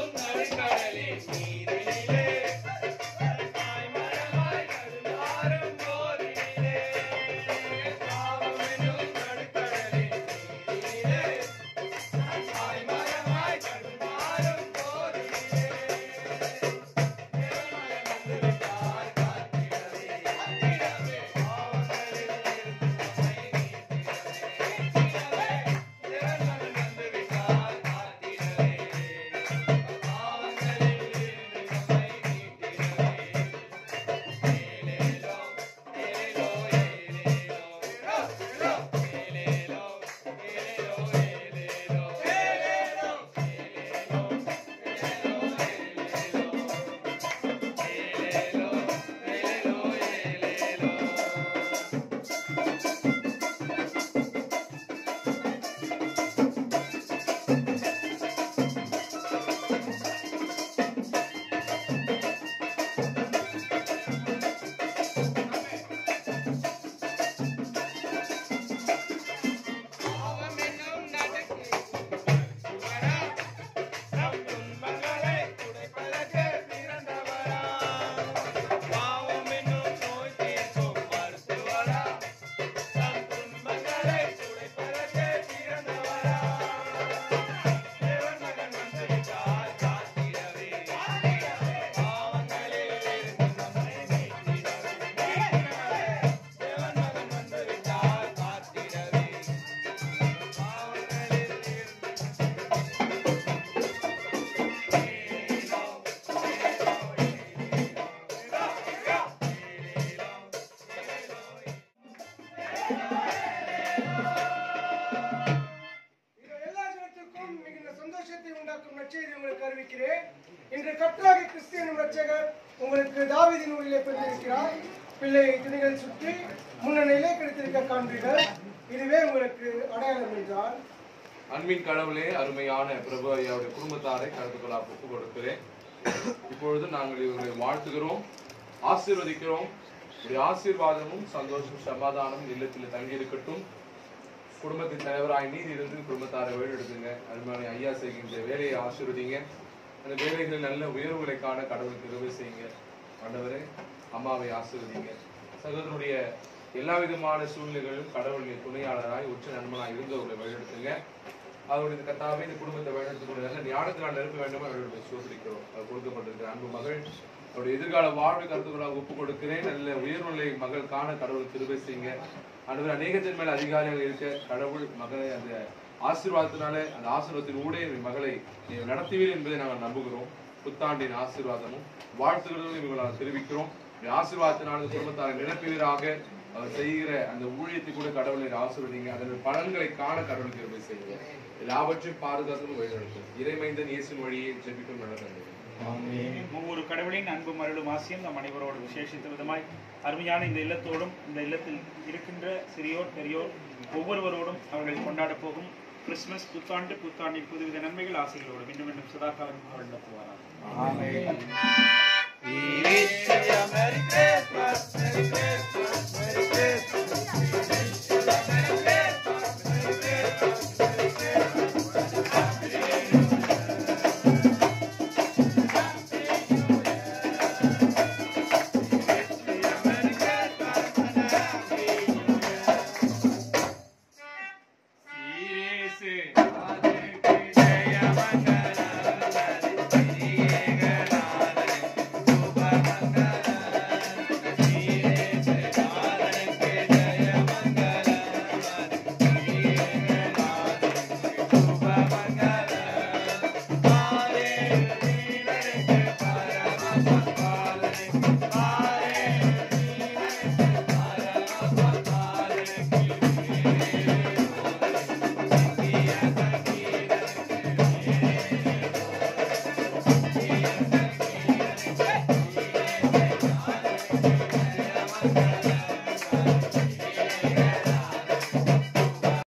அறிவிக்கிறேன் இன்று கர்த்தராகிய கிறிஸ்து எனும் ரட்சகர் உங்களுக்கு தாவீதின் ஊரிலே பிறந்திருக்கிறார் பிள்ளை துணிகள் சுற்றி முன்னணியிலே கிடைத்திருக்க காண்பீர்கள் இதுவே உங்களுக்கு அடையாளம் என்றால் அன்பின் கடவுளே அருமையான பிரபு ஐயாவுடைய குடும்பத்தாரை கருத்துக்களா ஒப்பு கொடுக்கிறேன் இப்பொழுது நாங்கள் இவர்களை வாழ்த்துகிறோம் ஆசீர்வதிக்கிறோம் உடைய ஆசீர்வாதமும் சந்தோஷம் சமாதானம் இல்லத்தில் தங்கி இருக்கட்டும் குடும்பத்தின் தலைவராய் நீர் இருந்து குடும்பத்தாரை வழிநடத்துங்க அருமையான ஐயா செய்கின்ற வேலையை ஆசீர்வதிங்க அந்த வேலைகளில் நல்ல உயர்வுகளை காண கடவுளுக்கு உதவி செய்யுங்க ஆண்டவரே அம்மாவை ஆசீர்வதிங்க சகோதரனுடைய எல்லா விதமான சூழ்நிலைகளிலும் கடவுளின் துணையாளராய் உச்ச நண்பனாய் இருந்தவர்களை வழிநடத்துங்க அவருடைய கத்தாவே இந்த குடும்பத்தை வழிநடத்தக்கூடிய நல்ல ஞானத்தினால் நிரப்ப வேண்டும் அவர்களுடைய சோதரிக்கிறோம் அவர் கொடுக்கப்பட்டிருக்கிற அன்பு மகள் அவருடைய எதிர்கால வாழ்வு கருத்துக்களாக ஒப்பு கொடுக்கிறேன் நல்ல உயர்நிலை மகள் காண கடவுள் திருவை செய்யுங்க அன்றுவர் அநேகத்தின் மேல் அதிகாரியாக இருக்க கடவுள் மகளை அந்த ஆசீர்வாதத்தினால அந்த ஆசீர்வாதத்தின் ஊடே என் மகளை நீர் நடத்துவீர் என்பதை நாங்கள் நம்புகிறோம் புத்தாண்டின் ஆசீர்வாதமும் வாழ்த்துகிறதும் இவங்களால் தெரிவிக்கிறோம் இந்த ஆசீர்வாதத்தினால் இந்த குடும்பத்தாரை நிரப்புவீராக அவர் செய்கிற அந்த ஊழியத்தை கூட கடவுளை ஆசீர்வதிங்க அதன் பலன்களை காண கடவுள் கிருபை செய்யுங்க எல்லாவற்றையும் பாதுகாத்தும் வழிநடத்தும் இறைமைந்தன் இயேசுவின் வழியை ஜெபிக்கும் நடந்தது ஒவ்வொரு கடவுளின் அன்பும் அருளும் ஆசியம் நம் அனைவரோடு விசேஷித்த விதமாய் அருமையான இந்த இல்லத்தோடும் இந்த இல்லத்தில் இருக்கின்ற சிறியோர் பெரியோர் ஒவ்வொருவரோடும் அவர்கள் கொண்டாடப் போகும் கிறிஸ்துமஸ் புத்தாண்டு புத்தாண்டின் புதுவித நன்மைகள் ஆசைகளோடு மீண்டும் மீண்டும் சதாகாலம் நடத்துவாராம் We wish you a Merry Christmas, Merry Christmas.